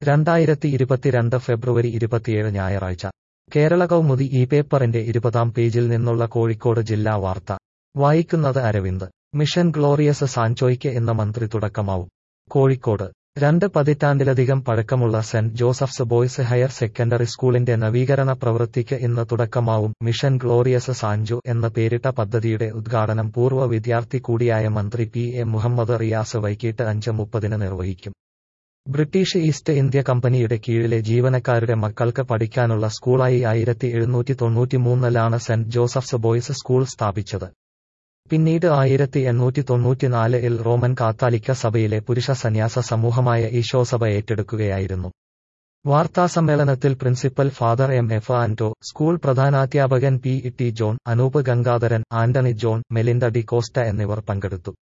രണ്ടായിരത്തി ഇരുപത്തിരണ്ട് ഫെബ്രുവരി ഇരുപത്തിയേഴ് ഞായറാഴ്ച കേരള കൗമുദി ഈ പേപ്പറിന്റെ ഇരുപതാം പേജിൽ നിന്നുള്ള കോഴിക്കോട് ജില്ലാ വാർത്ത വായിക്കുന്നത് അരവിന്ദ് മിഷൻ ഗ്ലോറിയസ് സാൻചോയ്ക്ക് എന്ന മന്ത്രി തുടക്കമാവും കോഴിക്കോട് രണ്ട് പതിറ്റാണ്ടിലധികം പഴക്കമുള്ള saint Joseph's boys higher secondary സ്കൂളിന്റെ നവീകരണ പ്രവൃത്തിക്ക് ഇന്ന് തുടക്കമാവും മിഷൻ ഗ്ലോറിയസ് സാൻജോ എന്ന പേരിട്ട പദ്ധതിയുടെ ഉദ്ഘാടനം പൂർവ്വ വിദ്യാർത്ഥി കൂടിയായ മന്ത്രി പി എ മുഹമ്മദ് റിയാസ് വൈകിട്ട് അഞ്ച് മുപ്പതിന് നിർവഹിക്കും ബ്രിട്ടീഷ് ഈസ്റ്റ് ഇന്ത്യ കമ്പനിയുടെ കീഴിലെ ജീവനക്കാരുടെ മക്കൾക്ക് പഠിക്കാനുള്ള സ്കൂളായി ആയിരത്തി എഴുന്നൂറ്റി തൊണ്ണൂറ്റിമൂന്നിലാണ് സെന്റ് ജോസഫ്സ് ബോയ്സ് സ്കൂൾ സ്ഥാപിച്ചത് പിന്നീട് ആയിരത്തി എണ്ണൂറ്റി തൊണ്ണൂറ്റിനാലിൽ റോമൻ കാത്താലിക്ക സഭയിലെ പുരുഷ സന്യാസ സമൂഹമായ ഈശോസഭ ഏറ്റെടുക്കുകയായിരുന്നു വാർത്താസമ്മേളനത്തിൽ principal father M F Anto school പ്രധാനാധ്യാപകൻ P T John Anoop Gangadharan Antony John Melinda D'Costa എന്നിവർ പങ്കെടുത്തു